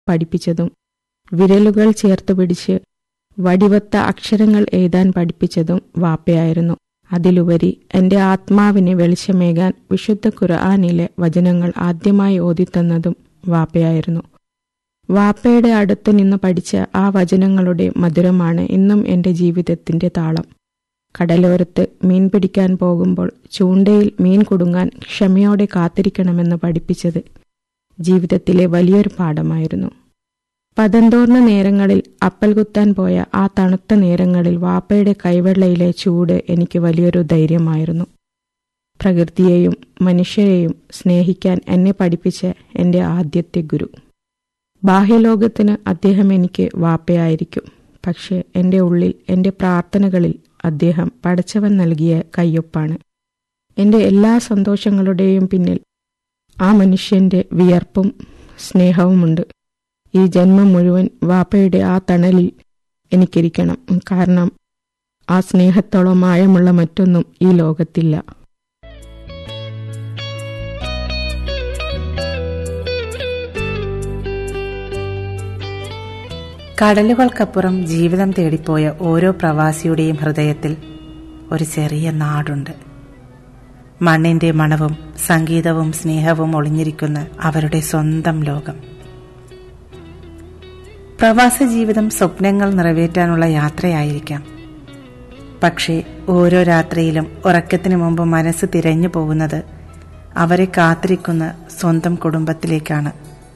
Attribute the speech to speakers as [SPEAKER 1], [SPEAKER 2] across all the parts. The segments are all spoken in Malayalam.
[SPEAKER 1] പഠിപ്പിച്ചതും വിരലുകൾ ചേർത്ത് പിടിച്ച് വടിവത്ത അക്ഷരങ്ങൾ എഴുതാൻ പഠിപ്പിച്ചതും വാപ്പയായിരുന്നു അതിലുപരി എന്റെ ആത്മാവിന് വെളിച്ചമേകാൻ വിശുദ്ധ ഖുർആാനിലെ വചനങ്ങൾ ആദ്യമായി ഓതിത്തന്നതും വാപ്പയായിരുന്നു വാപ്പയുടെ അടുത്ത് നിന്ന് പഠിച്ച ആ വചനങ്ങളുടെ മധുരമാണ് ഇന്നും എന്റെ ജീവിതത്തിന്റെ താളം കടലോരത്ത് മീൻ പിടിക്കാൻ പോകുമ്പോൾ ചൂണ്ടയിൽ മീൻ കുടുങ്ങാൻ ക്ഷമയോടെ കാത്തിരിക്കണമെന്ന് പഠിപ്പിച്ചത് ജീവിതത്തിലെ വലിയൊരു പാഠമായിരുന്നു പതന്തോർന്ന നേരങ്ങളിൽ അപ്പൽ കുത്താൻ പോയ ആ തണുത്ത നേരങ്ങളിൽ വാപ്പയുടെ കൈവെള്ളയിലെ ചൂട് എനിക്ക് വലിയൊരു ധൈര്യമായിരുന്നു പ്രകൃതിയെയും മനുഷ്യരെയും സ്നേഹിക്കാൻ എന്നെ പഠിപ്പിച്ച എൻ്റെ ആദ്യത്തെ ഗുരു ബാഹ്യലോകത്തിന് അദ്ദേഹം എനിക്ക് വാപ്പയായിരിക്കും പക്ഷെ എൻ്റെ ഉള്ളിൽ എൻ്റെ പ്രാർത്ഥനകളിൽ അദ്ദേഹം പടച്ചവൻ നൽകിയ കയ്യൊപ്പാണ് എൻ്റെ എല്ലാ സന്തോഷങ്ങളുടെയും പിന്നിൽ ആ മനുഷ്യന്റെ വിയർപ്പും സ്നേഹവുമുണ്ട് ഈ ജന്മം മുഴുവൻ വാപ്പയുടെ ആ തണലിൽ എനിക്കിരിക്കണം കാരണം ആ സ്നേഹത്തോളം ആഴമുള്ള മറ്റൊന്നും ഈ ലോകത്തില്ല
[SPEAKER 2] കടലുകൾക്കപ്പുറം ജീവിതം തേടിപ്പോയ ഓരോ പ്രവാസിയുടെയും ഹൃദയത്തിൽ ഒരു ചെറിയ നാടുണ്ട് മണ്ണിന്റെ മണവും സംഗീതവും സ്നേഹവും ഒളിഞ്ഞിരിക്കുന്ന അവരുടെ സ്വന്തം ലോകം പ്രവാസ ജീവിതം സ്വപ്നങ്ങൾ നിറവേറ്റാനുള്ള യാത്രയായിരിക്കാം പക്ഷേ ഓരോ രാത്രിയിലും ഉറക്കത്തിനു മുമ്പ് മനസ്സ് തിരഞ്ഞു പോകുന്നത് അവരെ കാത്തിരിക്കുന്ന സ്വന്തം കുടുംബത്തിലേക്കാണ്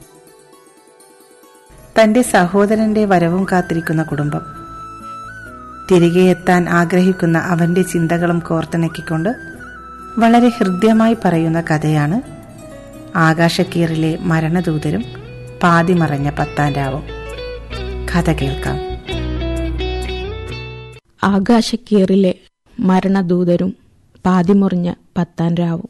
[SPEAKER 2] തന്റെ സഹോദരന്റെ വരവും കാത്തിരിക്കുന്ന കുടുംബം തിരികെ എത്താൻ ആഗ്രഹിക്കുന്ന അവന്റെ ചിന്തകളും കോർത്തിണക്കിക്കൊണ്ട് വളരെ ഹൃദ്യമായി പറയുന്ന കഥയാണ് ആകാശക്കീറിലെ മരണദൂതരും പാതിമറഞ്ഞ പത്താം രാവും കഥ കേൾക്കാം
[SPEAKER 1] ആകാശക്കീറിലെ മരണദൂതരും പാതിമുറിഞ്ഞ പത്താൻ രാവും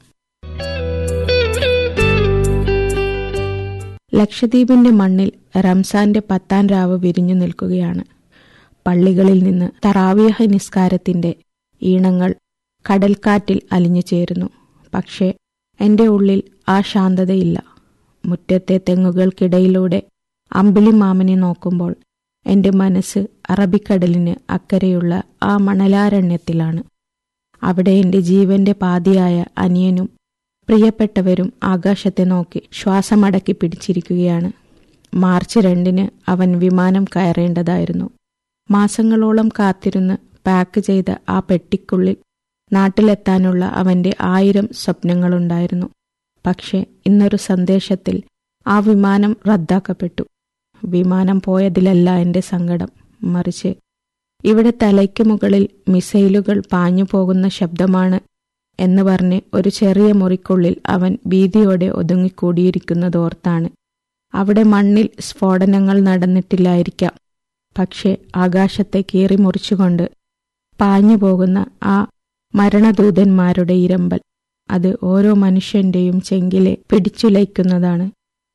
[SPEAKER 1] ലക്ഷദ്വീപിന്റെ മണ്ണിൽ റംസാന്റെ പത്താൻ രാവ് വിരിഞ്ഞു നിൽക്കുകയാണ് പള്ളികളിൽ നിന്ന് തറാവിയഹ നിസ്കാരത്തിന്റെ ഈണങ്ങൾ കടൽക്കാറ്റിൽ അലിഞ്ഞു ചേരുന്നു പക്ഷേ എന്റെ ഉള്ളിൽ ആ ശാന്തതയില്ല മുറ്റത്തെ തെങ്ങുകൾക്കിടയിലൂടെ അമ്പിളിമാമനെ നോക്കുമ്പോൾ എന്റെ മനസ്സ് അറബിക്കടലിന് അക്കരെയുള്ള ആ മണലാരണ്യത്തിലാണ് അവിടെ എന്റെ ജീവന്റെ പാതിയായ അനിയനും പ്രിയപ്പെട്ടവരും ആകാശത്തെ നോക്കി ശ്വാസമടക്കി പിടിച്ചിരിക്കുകയാണ് മാർച്ച് രണ്ടിന് അവൻ വിമാനം കയറേണ്ടതായിരുന്നു മാസങ്ങളോളം കാത്തിരുന്ന് പാക്ക് ചെയ്ത ആ പെട്ടിക്കുള്ളിൽ നാട്ടിലെത്താനുള്ള അവന്റെ ആയിരം സ്വപ്നങ്ങളുണ്ടായിരുന്നു പക്ഷെ ഇന്നൊരു സന്ദേശത്തിൽ ആ വിമാനം റദ്ദാക്കപ്പെട്ടു വിമാനം പോയതിലല്ല എന്റെ സങ്കടം മറിച്ച് ഇവിടെ തലയ്ക്ക് മുകളിൽ മിസൈലുകൾ പാഞ്ഞു പോകുന്ന ശബ്ദമാണ് എന്ന് പറഞ്ഞ് ഒരു ചെറിയ മുറിക്കുള്ളിൽ അവൻ ഭീതിയോടെ ഒതുങ്ങിക്കൂടിയിരിക്കുന്നതോർത്താണ് അവിടെ മണ്ണിൽ സ്ഫോടനങ്ങൾ നടന്നിട്ടില്ലായിരിക്കാം പക്ഷേ ആകാശത്തെ കീറി മുറിച്ചുകൊണ്ട് പാഞ്ഞു പോകുന്ന ആ മരണദൂതന്മാരുടെ ഇരമ്പൽ അത് ഓരോ മനുഷ്യന്റെയും ചെങ്കിലെ പിടിച്ചുലയ്ക്കുന്നതാണ്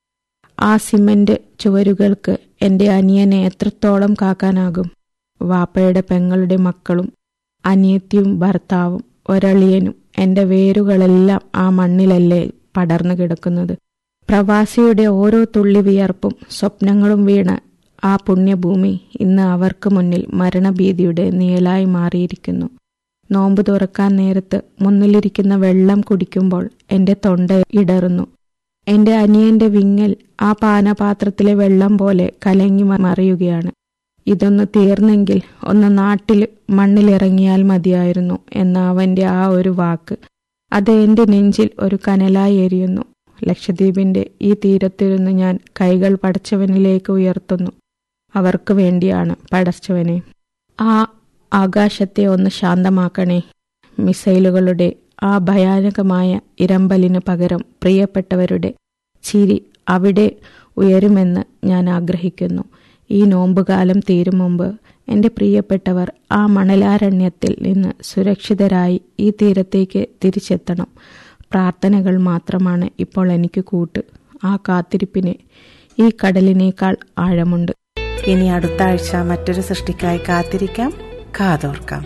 [SPEAKER 1] ആ സിമന്റ് ചുവരുകൾക്ക് എന്റെ അനിയനെ എത്രത്തോളം കാക്കാനാകും വാപ്പയുടെ പെങ്ങളുടെ മക്കളും അനിയത്തിയും ഭർത്താവും ഒരളിയനും എന്റെ വേരുകളെല്ലാം ആ മണ്ണിലല്ലേ പടർന്നു കിടക്കുന്നത് പ്രവാസിയുടെ ഓരോ തുള്ളി വിയർപ്പും സ്വപ്നങ്ങളും വീണ ആ പുണ്യഭൂമി ഇന്ന് അവർക്ക് മുന്നിൽ മരണഭീതിയുടെ നിഴലായി മാറിയിരിക്കുന്നു നോമ്പ് തുറക്കാൻ നേരത്ത് മുന്നിലിരിക്കുന്ന വെള്ളം കുടിക്കുമ്പോൾ എന്റെ തൊണ്ട ഇടറുന്നു എന്റെ അനിയന്റെ വിങ്ങൽ ആ പാനപാത്രത്തിലെ വെള്ളം പോലെ കലങ്ങി മറിയുകയാണ് ഇതൊന്ന് തീർന്നെങ്കിൽ ഒന്ന് നാട്ടിൽ മണ്ണിലിറങ്ങിയാൽ മതിയായിരുന്നു എന്ന അവന്റെ ആ ഒരു വാക്ക് അത് എന്റെ നെഞ്ചിൽ ഒരു കനലായി എരിയുന്നു ലക്ഷദ്വീപിന്റെ ഈ തീരത്തിരുന്ന് ഞാൻ കൈകൾ പടച്ചവനിലേക്ക് ഉയർത്തുന്നു അവർക്ക് വേണ്ടിയാണ് പടച്ചവനെ ആ ആകാശത്തെ ഒന്ന് ശാന്തമാക്കണേ മിസൈലുകളുടെ ആ ഭയാനകമായ ഇരമ്പലിന് പകരം പ്രിയപ്പെട്ടവരുടെ ചിരി അവിടെ ഉയരുമെന്ന് ഞാൻ ആഗ്രഹിക്കുന്നു ഈ നോമ്പുകാലം തീരും മുമ്പ് എൻ്റെ പ്രിയപ്പെട്ടവർ ആ മണലാരണ്യത്തിൽ നിന്ന് സുരക്ഷിതരായി ഈ തീരത്തേക്ക് തിരിച്ചെത്തണം പ്രാർത്ഥനകൾ മാത്രമാണ് ഇപ്പോൾ എനിക്ക് കൂട്ട് ആ കാത്തിരിപ്പിന് ഈ കടലിനേക്കാൾ ആഴമുണ്ട്
[SPEAKER 2] ഇനി അടുത്ത ആഴ്ച മറ്റൊരു സൃഷ്ടിക്കായി കാത്തിരിക്കാം കാതോർക്കാം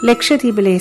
[SPEAKER 2] ലക്ഷദ്വീപിലെ